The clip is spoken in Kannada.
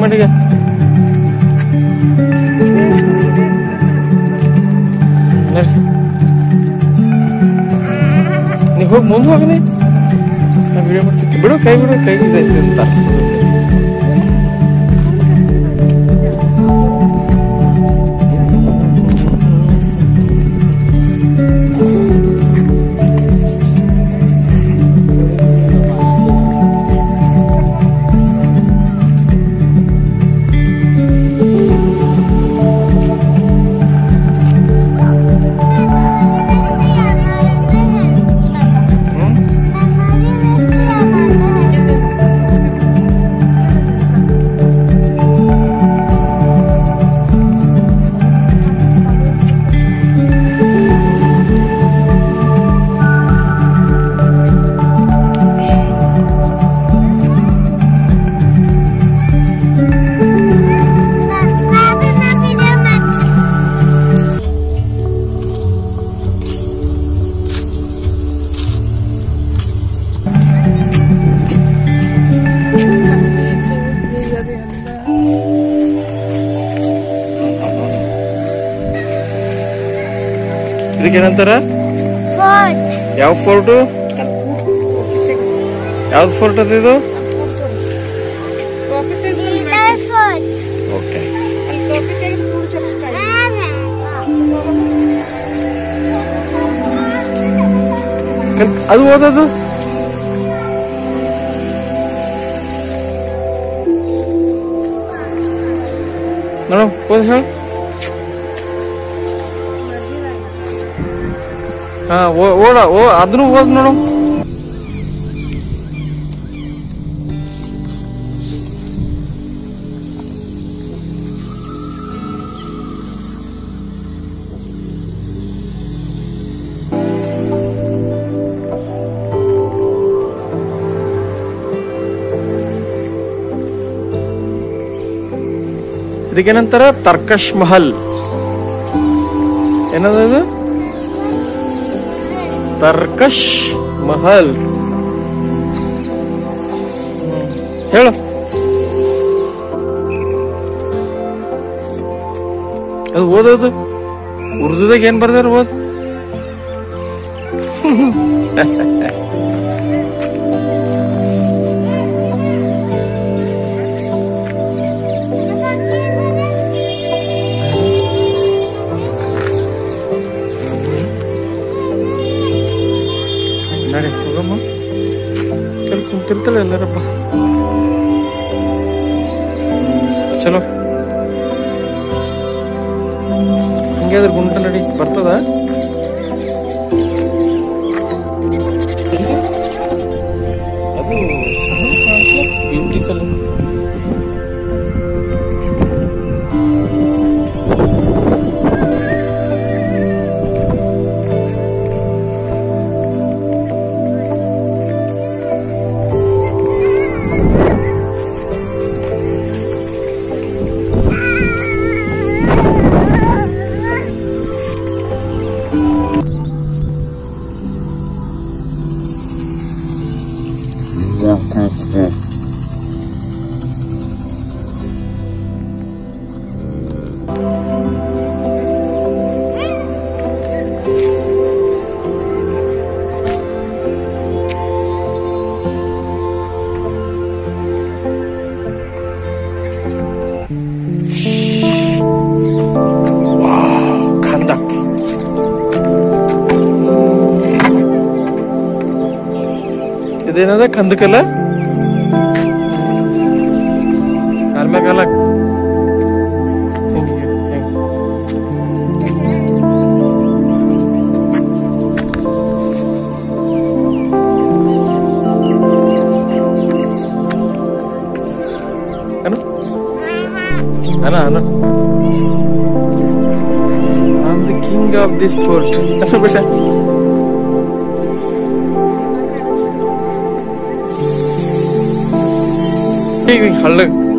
ಮನೆಗೆ ನೀ ಹೋಗಿ ಮುಂದೆ ಹೋಗನಿ ನಾ ವಿಡಿಯೋ ಮಾಡ್ತೀನಿ ಬಿಡು ಕೈ ಬಿಡು ಕೈ ಇದೈತಿ ಅಂತ ತರಿಸ್ತದೆ ಹ್ಮ್ ಇದಕ್ಕೇನಂತಾರ ಯಾವ ಫೋರ್ಟು ಯಾವ್ದು ಫೋರ್ಟ್ ಅದು ಇದು ಓಕೆ ಅದು ಓದೋದು ನೋಡು ಓದ್ ಹೇಳು ಹಾ ಓ- ಓಡ ಓ ಅದನ್ನು ಓದ್ ನೋಡು ಇದಕ್ಕೇನಂತಾರ ತರ್ಕಶ್ ಮಹಲ್ ಏನದು ತರ್ಕಶ್ ಮಹಲ್ ಹ್ಮ್. ಹೇಳು ಅದು ಓದೋದು ಉರ್ದುದಾಗ ಏನ್ ಬರ್ದಾರ ಓದ್ ನಡಿ ಹೋಗಮ್ಮ ಕೆಲ್ ಕುಂತಿರ್ತಾಳೆ ಎಲ್ಲರಪ್ಪ ಚಲೋ ಹಿಂಗಾದ್ರೆ ಗುಂಟ ನಡಿ ಬರ್ತದ ಅದು ಬ್ಯೂಟಿ ಸಲೂನ್ ಖಂದಕ್ ಇದೇನದ ಖಂದಕಲ್ಲ ಕಾಲ್ಮ್ಯಾಗಲ್ಲ ಹಿಂಗೆ ಹಿಂಗೆ ಏನು ಅನ ಅನ I am the king of this port ಅನ್ನ ಬೇಟ ಹೀಗೆ ಹಳ್ಳಗ್